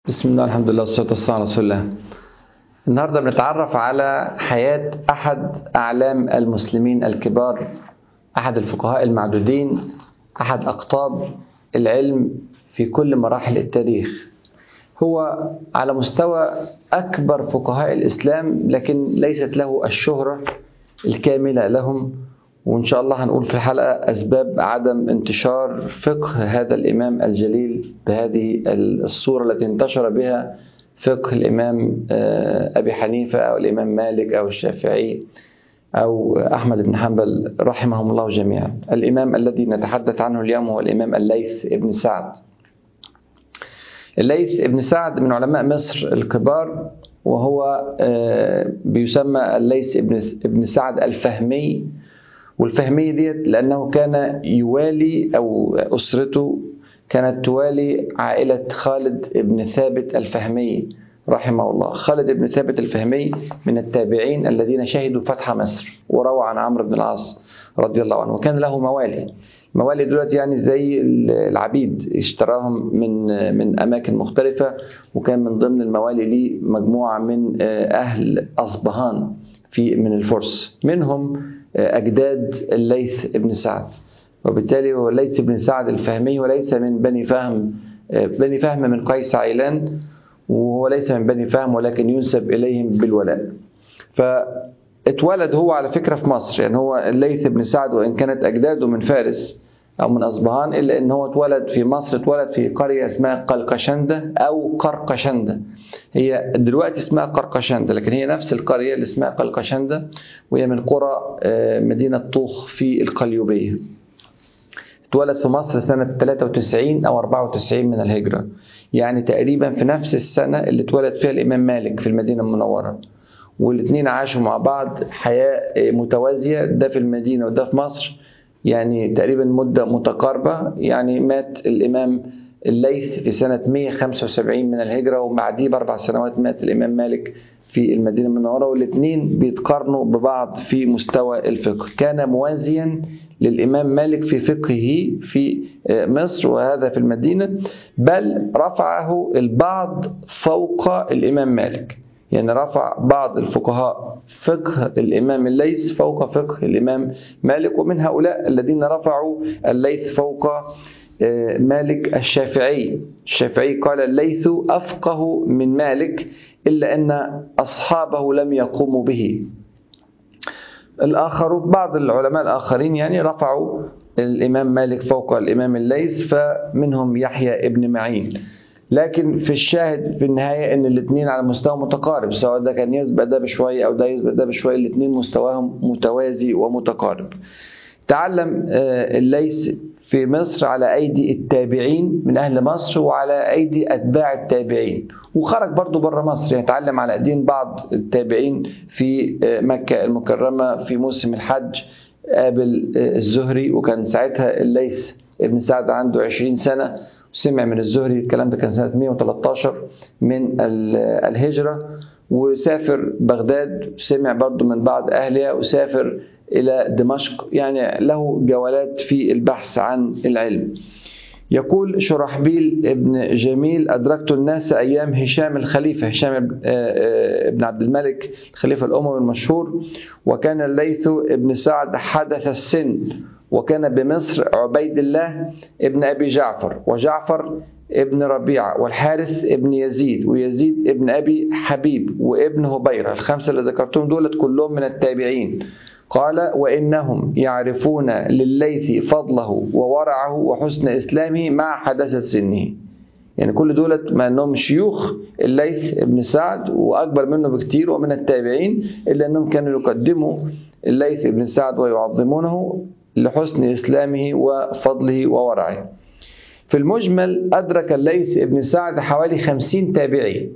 بسم الله الحمد لله والصلاة والسلام على رسول الله النهاردة بنتعرف على حياة أحد أعلام المسلمين الكبار أحد الفقهاء المعدودين أحد أقطاب العلم في كل مراحل التاريخ هو على مستوى أكبر فقهاء الإسلام لكن ليست له الشهرة الكاملة لهم وإن شاء الله هنقول في الحلقة أسباب عدم انتشار فقه هذا الإمام الجليل بهذه الصورة التي انتشر بها فقه الإمام أبي حنيفة أو الإمام مالك أو الشافعي أو أحمد بن حنبل رحمهم الله جميعا الإمام الذي نتحدث عنه اليوم هو الإمام الليث بن سعد الليث بن سعد من علماء مصر الكبار وهو بيسمى الليث بن سعد الفهمي والفهمية ديت لأنه كان يوالي أو أسرته كانت توالي عائلة خالد بن ثابت الفهمي رحمه الله خالد بن ثابت الفهمي من التابعين الذين شهدوا فتح مصر وروى عن عمرو بن العاص رضي الله عنه وكان له موالي موالي دلوقتي يعني زي العبيد اشتراهم من من اماكن مختلفه وكان من ضمن الموالي ليه مجموعه من اهل اصبهان في من الفرس منهم أجداد الليث بن سعد وبالتالي هو الليث بن سعد الفهمي وليس من بني فهم بني فهم من قيس عيلان وهو ليس من بني فهم ولكن ينسب إليهم بالولاء فاتولد هو على فكرة في مصر يعني هو الليث بن سعد وإن كانت أجداده من فارس أو من أصبهان إلا أن هو اتولد في مصر اتولد في قرية اسمها قلقشندة أو قرقشندة هي دلوقتي اسمها قرقشندة لكن هي نفس القرية اللي اسمها قلقشندة وهي من قرى مدينة طوخ في القليوبية اتولد في مصر سنة 93 أو 94 من الهجرة يعني تقريبا في نفس السنة اللي اتولد فيها الإمام مالك في المدينة المنورة والاثنين عاشوا مع بعض حياة متوازية ده في المدينة وده في مصر يعني تقريبا مدة متقاربة يعني مات الإمام الليث في سنة 175 من الهجرة وبعديه بأربع سنوات مات الإمام مالك في المدينة المنورة والاثنين بيتقارنوا ببعض في مستوى الفقه كان موازيا للإمام مالك في فقهه في مصر وهذا في المدينة بل رفعه البعض فوق الإمام مالك يعني رفع بعض الفقهاء فقه الإمام الليث فوق فقه الإمام مالك ومن هؤلاء الذين رفعوا الليث فوق مالك الشافعي الشافعي قال الليث أفقه من مالك إلا أن أصحابه لم يقوموا به الآخر بعض العلماء الآخرين يعني رفعوا الإمام مالك فوق الإمام الليث فمنهم يحيى ابن معين لكن في الشاهد في النهاية أن الاثنين على مستوى متقارب سواء ده كان يسبق ده بشوية أو ده يسبق ده بشوية الاثنين مستواهم متوازي ومتقارب تعلم الليث في مصر على أيدي التابعين من أهل مصر وعلى أيدي أتباع التابعين وخرج برضه بره مصر يعني تعلم على أيدين بعض التابعين في مكة المكرمة في موسم الحج قابل الزهري وكان ساعتها الليث ابن سعد عنده 20 سنة سمع من الزهري الكلام ده كان سنة 113 من الهجرة وسافر بغداد سمع برضه من بعض أهلها وسافر إلى دمشق يعني له جولات في البحث عن العلم يقول شرحبيل ابن جميل أدركت الناس أيام هشام الخليفة هشام ابن عبد الملك الخليفة الأموي المشهور وكان الليث ابن سعد حدث السن وكان بمصر عبيد الله ابن أبي جعفر وجعفر ابن ربيعة والحارث ابن يزيد ويزيد ابن أبي حبيب وابن هبيرة الخمسة اللي ذكرتهم دولت كلهم من التابعين قال وإنهم يعرفون لليث فضله وورعه وحسن إسلامه مع حداثة سنه يعني كل دولت مع أنهم شيوخ الليث ابن سعد وأكبر منه بكتير ومن التابعين إلا أنهم كانوا يقدموا الليث ابن سعد ويعظمونه لحسن إسلامه وفضله وورعه في المجمل أدرك الليث ابن سعد حوالي خمسين تابعي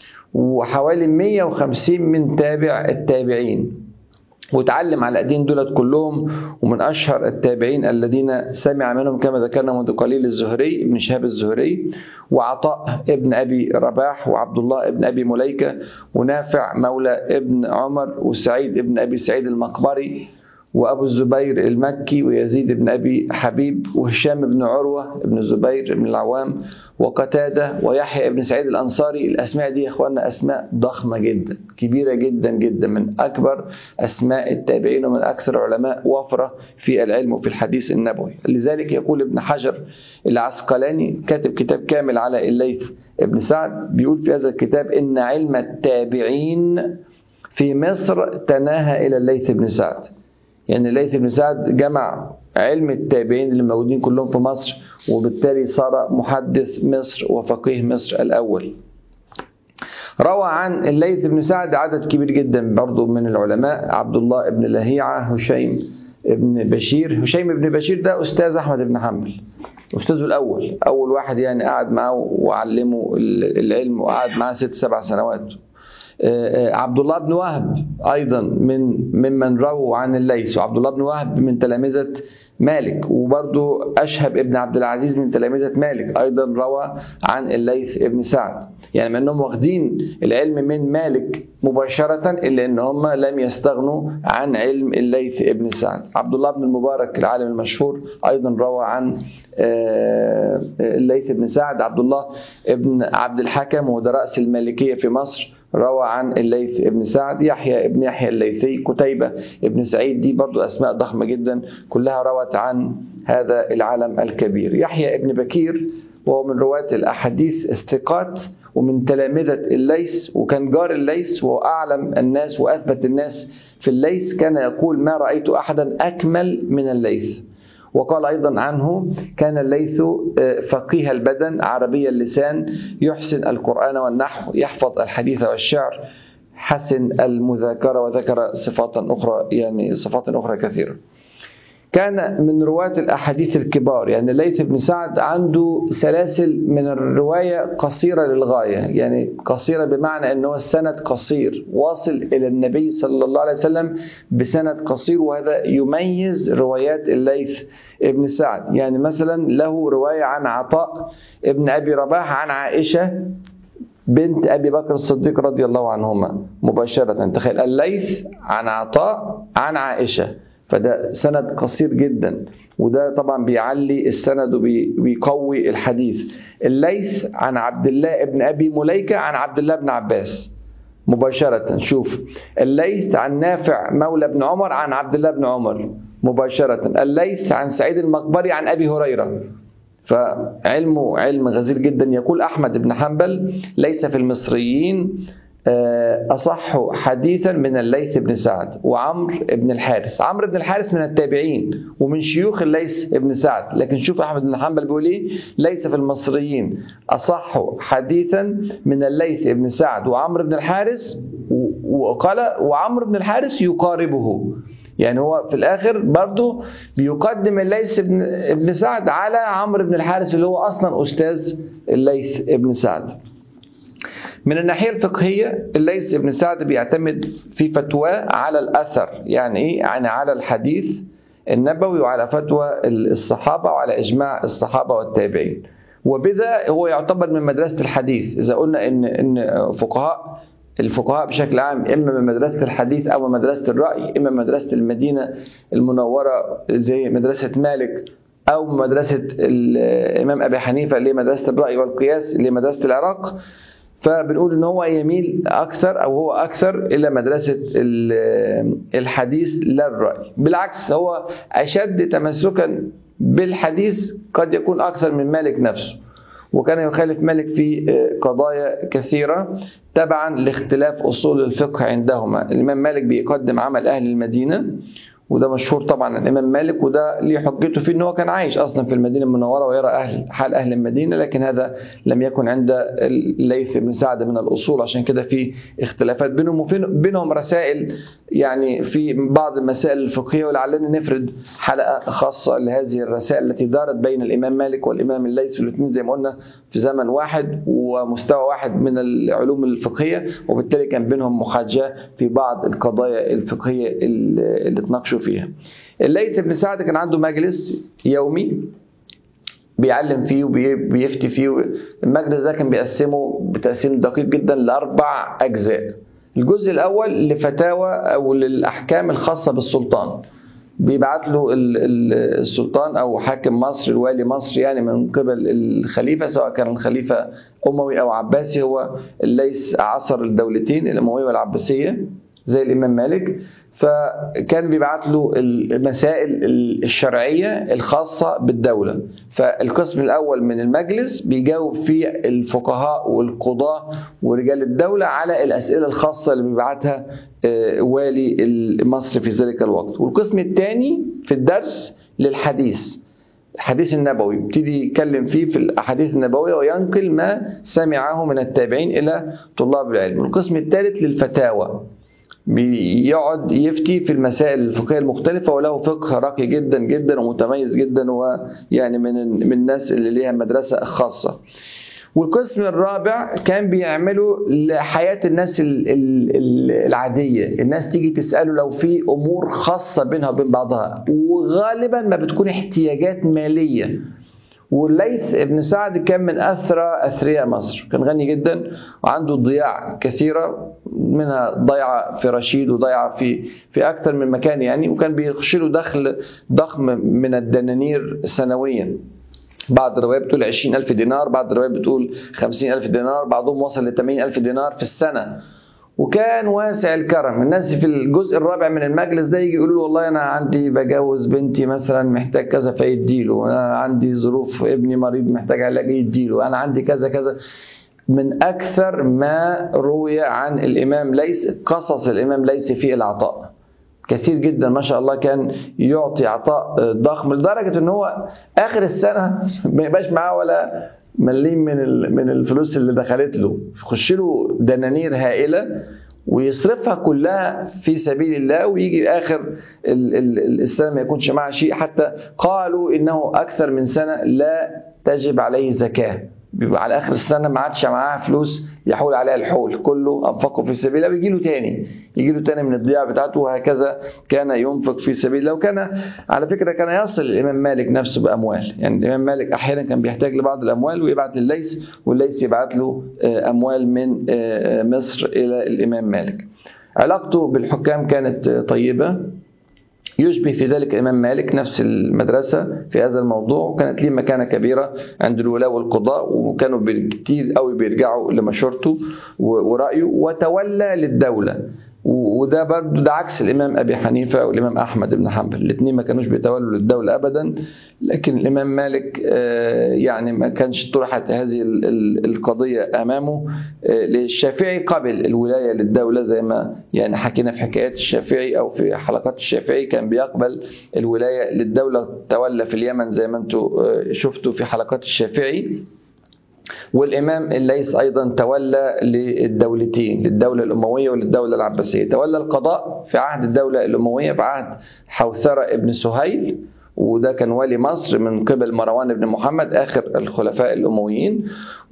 وحوالي 150 من تابع التابعين وتعلم على الايدين دولت كلهم ومن اشهر التابعين الذين سمع منهم كما ذكرنا منذ قليل الزهري ابن شهاب الزهري وعطاء ابن ابي رباح وعبد الله ابن ابي مليكه ونافع مولى ابن عمر وسعيد ابن ابي سعيد المقبري وأبو الزبير المكي ويزيد بن أبي حبيب وهشام بن عروة بن الزبير بن العوام وقتادة ويحيى بن سعيد الأنصاري الأسماء دي يا إخواننا أسماء ضخمة جدا كبيرة جدا جدا من أكبر أسماء التابعين ومن أكثر علماء وفرة في العلم وفي الحديث النبوي لذلك يقول ابن حجر العسقلاني كاتب كتاب كامل على الليث ابن سعد بيقول في هذا الكتاب إن علم التابعين في مصر تناهى إلى الليث بن سعد يعني الليث بن سعد جمع علم التابعين اللي موجودين كلهم في مصر وبالتالي صار محدث مصر وفقيه مصر الأول روى عن الليث بن سعد عدد كبير جدا برضو من العلماء عبد الله بن لهيعة هشيم بن بشير هشيم بن بشير ده أستاذ أحمد بن حنبل أستاذه الأول أول واحد يعني قعد معه وعلمه العلم وقعد معاه ست سبع سنوات عبد الله بن وهب ايضا من ممن رووا عن الليث وعبد الله بن وهب من تلامذه مالك وبرضه اشهب ابن عبد العزيز من تلامذه مالك ايضا روى عن الليث ابن سعد يعني مع انهم واخدين العلم من مالك مباشره الا ان هم لم يستغنوا عن علم الليث ابن سعد عبد الله بن المبارك العالم المشهور ايضا روى عن الليث بن سعد عبد الله ابن عبد الحكم وده راس المالكيه في مصر روى عن الليث ابن سعد يحيى ابن يحيى الليثي قتيبة ابن سعيد دي برضو أسماء ضخمة جدا كلها روت عن هذا العالم الكبير يحيى ابن بكير وهو من رواة الأحاديث الثقات ومن تلامذة الليث وكان جار الليث وهو أعلم الناس وأثبت الناس في الليث كان يقول ما رأيت أحدا أكمل من الليث وقال أيضا عنه كان الليث فقيه البدن عربي اللسان يحسن القرآن والنحو يحفظ الحديث والشعر حسن المذاكرة وذكر صفات أخرى يعني صفات أخرى كثيرة كان من رواة الأحاديث الكبار يعني الليث بن سعد عنده سلاسل من الرواية قصيرة للغاية يعني قصيرة بمعنى أنه السند قصير واصل إلى النبي صلى الله عليه وسلم بسند قصير وهذا يميز روايات الليث ابن سعد يعني مثلا له رواية عن عطاء ابن أبي رباح عن عائشة بنت أبي بكر الصديق رضي الله عنهما مباشرة تخيل الليث عن عطاء عن عائشة فده سند قصير جدا وده طبعا بيعلي السند وبيقوي الحديث الليث عن عبد الله ابن ابي مليكه عن عبد الله بن عباس مباشرة شوف الليث عن نافع مولى بن عمر عن عبد الله بن عمر مباشرة الليث عن سعيد المقبري عن أبي هريرة فعلمه علم غزير جدا يقول أحمد بن حنبل ليس في المصريين أصح حديثا من الليث بن سعد وعمر بن الحارث عمرو بن الحارث من التابعين ومن شيوخ الليث بن سعد لكن شوف أحمد بن حنبل بيقول إيه ليس في المصريين أصح حديثا من الليث بن سعد وعمرو بن الحارث وقال وعمرو بن الحارث يقاربه يعني هو في الاخر برضه بيقدم الليث بن ابن سعد على عمرو بن الحارث اللي هو اصلا استاذ الليث بن سعد من الناحية الفقهية الليث بن سعد بيعتمد في فتواه على الأثر يعني إيه؟ يعني على الحديث النبوي وعلى فتوى الصحابة وعلى إجماع الصحابة والتابعين وبذا هو يعتبر من مدرسة الحديث إذا قلنا إن إن فقهاء الفقهاء بشكل عام إما من مدرسة الحديث أو من مدرسة الرأي إما من مدرسة المدينة المنورة زي مدرسة مالك أو مدرسة الإمام أبي حنيفة اللي هي مدرسة الرأي والقياس اللي هي مدرسة العراق فبنقول ان هو يميل اكثر او هو اكثر الى مدرسه الحديث لا الراي بالعكس هو اشد تمسكا بالحديث قد يكون اكثر من مالك نفسه وكان يخالف مالك في قضايا كثيره تبعا لاختلاف اصول الفقه عندهما الامام مالك بيقدم عمل اهل المدينه وده مشهور طبعا الامام مالك وده ليه حجته فيه ان هو كان عايش اصلا في المدينه المنوره ويرى اهل حال اهل المدينه لكن هذا لم يكن عند الليث بن سعد من الاصول عشان كده في اختلافات بينهم وبينهم رسائل يعني في بعض المسائل الفقهيه ولعلنا نفرد حلقه خاصه لهذه الرسائل التي دارت بين الامام مالك والامام الليث الاثنين زي ما قلنا في زمن واحد ومستوى واحد من العلوم الفقهيه وبالتالي كان بينهم محاجاه في بعض القضايا الفقهيه اللي اتناقشوا فيها. الليث بن سعد كان عنده مجلس يومي بيعلم فيه وبيفتي فيه المجلس ده كان بيقسمه بتقسيم دقيق جدا لاربع اجزاء الجزء الاول لفتاوى او للاحكام الخاصه بالسلطان بيبعت له ال- ال- السلطان او حاكم مصر الوالي مصر يعني من قبل الخليفه سواء كان الخليفه اموي او عباسي هو الليث عصر الدولتين الامويه والعباسيه زي الامام مالك فكان بيبعت له المسائل الشرعيه الخاصه بالدوله فالقسم الاول من المجلس بيجاوب فيه الفقهاء والقضاه ورجال الدوله على الاسئله الخاصه اللي بيبعتها آه، والي مصر في ذلك الوقت والقسم الثاني في الدرس للحديث الحديث النبوي يبتدي يتكلم فيه في الاحاديث النبويه وينقل ما سمعه من التابعين الى طلاب العلم والقسم الثالث للفتاوى بيقعد يفتي في المسائل الفقهيه المختلفه وله فقه راقي جدا جدا ومتميز جدا ويعني من من الناس اللي ليها مدرسه خاصه والقسم الرابع كان بيعمله لحياة الناس ال- ال- ال- العادية الناس تيجي تسأله لو في أمور خاصة بينها وبين بعضها وغالبا ما بتكون احتياجات مالية والليث ابن سعد كان من أثرى أثرياء مصر كان غني جدا وعنده ضياع كثيرة منها ضيعة في رشيد وضيعة في في أكثر من مكان يعني وكان بيخش له دخل ضخم من الدنانير سنويا بعض الروايات بتقول 20000 دينار بعض الروايات بتقول 50000 دينار بعضهم وصل ل 80000 دينار في السنة وكان واسع الكرم الناس في الجزء الرابع من المجلس ده يجي يقولوا له والله انا عندي بجوز بنتي مثلا محتاج كذا فيديله انا عندي ظروف ابني مريض محتاج علاج يديله انا عندي كذا كذا من اكثر ما روي عن الامام ليس قصص الامام ليس في العطاء كثير جدا ما شاء الله كان يعطي عطاء ضخم لدرجه ان هو اخر السنه ما يبقاش معاه ولا مليم من ال- من الفلوس اللي دخلت له يخش له دنانير هائله ويصرفها كلها في سبيل الله ويجي اخر ال- ال- السنه ما يكونش معاه شيء حتى قالوا انه اكثر من سنه لا تجب عليه زكاه بيبقى على اخر السنه ما عادش معاه فلوس يحول عليها الحول كله انفقه في سبيل الله ويجي له تاني يجي له تاني من الضياع بتاعته وهكذا كان ينفق في سبيل الله وكان على فكره كان يصل الامام مالك نفسه باموال يعني الامام مالك احيانا كان بيحتاج لبعض الاموال ويبعت لليث والليث يبعت له آه، اموال من آه، مصر الى الامام مالك علاقته بالحكام كانت آه، طيبه يشبه في ذلك الإمام مالك نفس المدرسة في هذا الموضوع وكانت ليه مكانة كبيرة عند الولاة والقضاء وكانوا بي- كتير قوي بيرجعوا لمشورته و- ورأيه وتولى للدولة و- وده برضه ده عكس الامام ابي حنيفه والامام احمد بن حنبل الاثنين ما كانوش بيتولوا للدوله ابدا لكن الامام مالك آه، يعني ما كانش طرحت هذه ال- ال- القضيه امامه آه، للشافعي قبل الولايه للدوله زي ما يعني حكينا في حكايات الشافعي او في حلقات الشافعي كان بيقبل الولايه للدوله تولى في اليمن زي ما انتم آه، شفتوا في حلقات الشافعي والإمام الليث أيضا تولى للدولتين للدولة الأموية وللدولة العباسية تولى القضاء في عهد الدولة الأموية في عهد حوثرة ابن سهيل وده كان والي مصر من قبل مروان بن محمد آخر الخلفاء الأمويين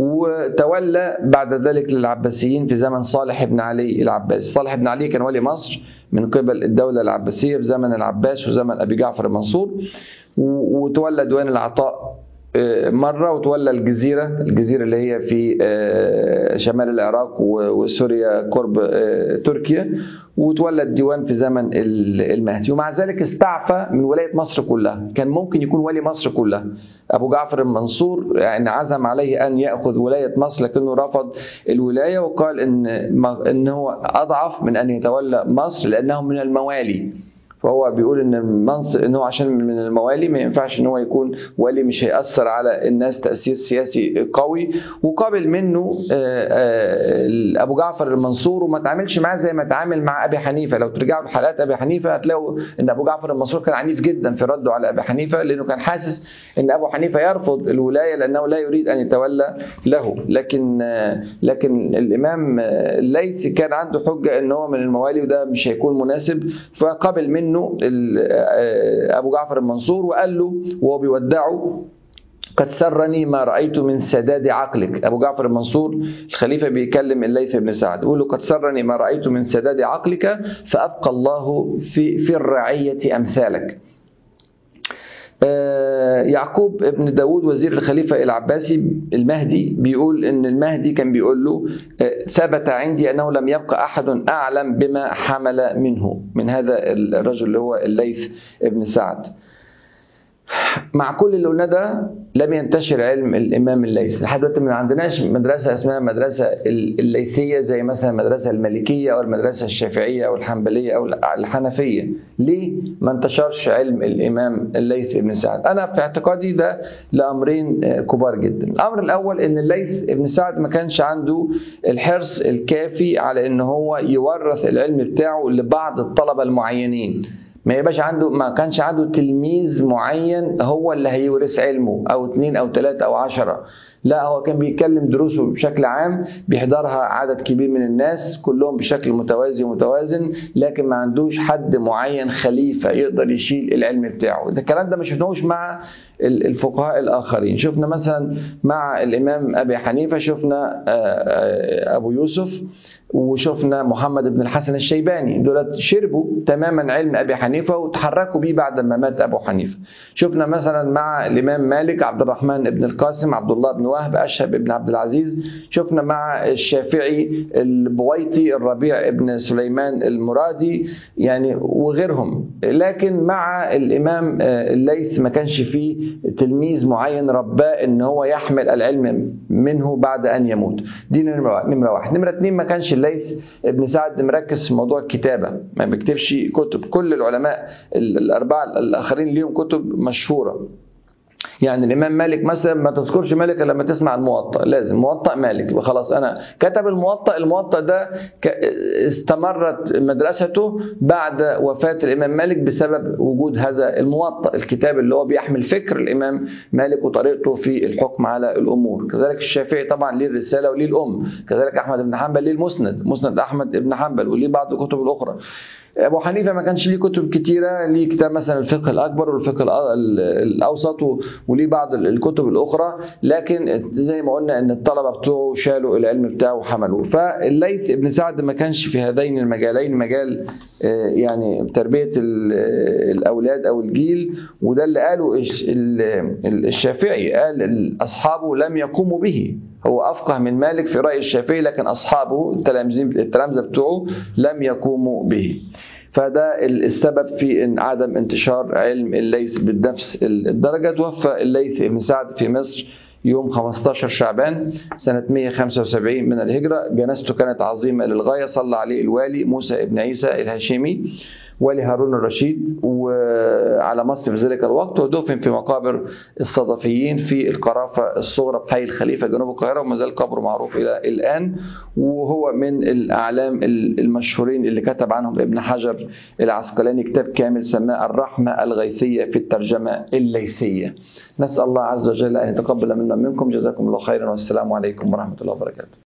وتولى بعد ذلك للعباسيين في زمن صالح بن علي العباسي صالح بن علي كان والي مصر من قبل الدولة العباسية في زمن العباس وزمن أبي جعفر المنصور و- وتولى ديوان العطاء مرة وتولى الجزيرة الجزيرة اللي هي في آه، شمال العراق و- وسوريا قرب آه، تركيا وتولى الديوان في زمن ال- المهدي ومع ذلك استعفى من ولاية مصر كلها كان ممكن يكون ولي مصر كلها أبو جعفر المنصور يعني عزم عليه أن يأخذ ولاية مصر لكنه رفض الولاية وقال إن ما- إن هو أضعف من أن يتولى مصر لأنه من الموالي فهو بيقول ان المنصب ان هو عشان من الموالي ما ينفعش ان هو يكون ولي مش هيأثر على الناس تأثير سياسي قوي وقابل منه آه، آه، ابو جعفر المنصور وما تعاملش معاه زي ما تعامل مع ابي حنيفه لو ترجعوا لحلقات ابي حنيفه هتلاقوا ان ابو جعفر المنصور كان عنيف جدا في رده على ابي حنيفه لانه كان حاسس ان ابو حنيفه يرفض الولايه لانه لا يريد ان يتولى له لكن آه، لكن الامام آه، الليث كان عنده حجه ان هو من الموالي وده مش هيكون مناسب فقبل منه ال- آه، ابو جعفر المنصور وقال له وهو بيودعه قد سرني ما رأيت من سداد عقلك أبو جعفر المنصور الخليفة بيكلم الليث بن سعد يقول له قد سرني ما رأيت من سداد عقلك فأبقى الله في, في الرعية أمثالك يعقوب ابن داود وزير الخليفة العباسي المهدي بيقول ان المهدي كان بيقول له ثبت عندي انه لم يبقى احد اعلم بما حمل منه من هذا الرجل اللي هو الليث ابن سعد مع كل اللي قلنا ده لم ينتشر علم الامام الليث لحد دلوقتي ما عندناش مدرسه اسمها مدرسه الليثيه زي مثلا المدرسه المالكيه او المدرسه الشافعيه او الحنبليه او الحنفيه ليه ما انتشرش علم الامام الليث بن سعد انا في اعتقادي ده لامرين كبار جدا الامر الاول ان الليث بن سعد ما كانش عنده الحرص الكافي على ان هو يورث العلم بتاعه لبعض الطلبه المعينين ما يبقاش عنده ما كانش عنده تلميذ معين هو اللي هيورث علمه او اثنين او ثلاثة او عشرة لا هو كان بيتكلم دروسه بشكل عام بيحضرها عدد كبير من الناس كلهم بشكل متوازي ومتوازن لكن ما عندوش حد معين خليفة يقدر يشيل العلم بتاعه ده الكلام ده ما شفناهوش مع الفقهاء الآخرين شفنا مثلا مع الإمام أبي حنيفة شفنا أبو يوسف وشفنا محمد بن الحسن الشيباني دولت شربوا تماما علم ابي حنيفه وتحركوا بيه بعد ما مات ابو حنيفه شفنا مثلا مع الامام مالك عبد الرحمن بن القاسم عبد الله بن وهب اشهب بن عبد العزيز شفنا مع الشافعي البويطي الربيع بن سليمان المرادي يعني وغيرهم لكن مع الامام الليث ما كانش فيه تلميذ معين رباه ان هو يحمل العلم منه بعد ان يموت دي نمره واحد نمره اثنين ما كانش الليث ابن سعد مركز في موضوع الكتابه ما بيكتبش كتب كل العلماء الاربعه الاخرين ليهم كتب مشهوره يعني الامام مالك مثلا ما تذكرش مالك لما تسمع الموطأ لازم موطأ مالك يبقى خلاص انا كتب الموطأ الموطأ ده استمرت مدرسته بعد وفاة الامام مالك بسبب وجود هذا الموطأ الكتاب اللي هو بيحمل فكر الامام مالك وطريقته في الحكم على الامور كذلك الشافعي طبعا ليه الرسالة وليه الام كذلك احمد بن حنبل ليه المسند مسند احمد بن حنبل وليه بعض الكتب الاخرى ابو حنيفه ما كانش ليه كتب كتيره ليه كتاب مثلا الفقه الاكبر والفقه الاوسط وليه بعض الكتب الاخرى لكن زي ما قلنا ان الطلبه بتوعه شالوا العلم بتاعه وحملوه فالليث ابن سعد ما كانش في هذين المجالين مجال يعني تربيه الاولاد او الجيل وده اللي قاله الشافعي قال اصحابه لم يقوموا به هو افقه من مالك في راي الشافعي لكن اصحابه التلامذه بتوعه لم يقوموا به فده السبب في إن عدم انتشار علم الليث بنفس الدرجه توفى الليث بن سعد في مصر يوم 15 شعبان سنة 175 من الهجرة جنازته كانت عظيمة للغاية صلى عليه الوالي موسى ابن عيسى الهاشمي والي هارون الرشيد وعلى مصر في ذلك الوقت ودفن في مقابر الصدفيين في القرافة الصغرى بحي الخليفة جنوب القاهرة وما زال قبره معروف إلى الآن وهو من الأعلام المشهورين اللي كتب عنهم ابن حجر العسقلاني كتاب كامل سماه الرحمة الغيثية في الترجمة الليثية نسأل الله عز وجل أن يتقبل منا منكم جزاكم الله خيرا والسلام عليكم ورحمة الله وبركاته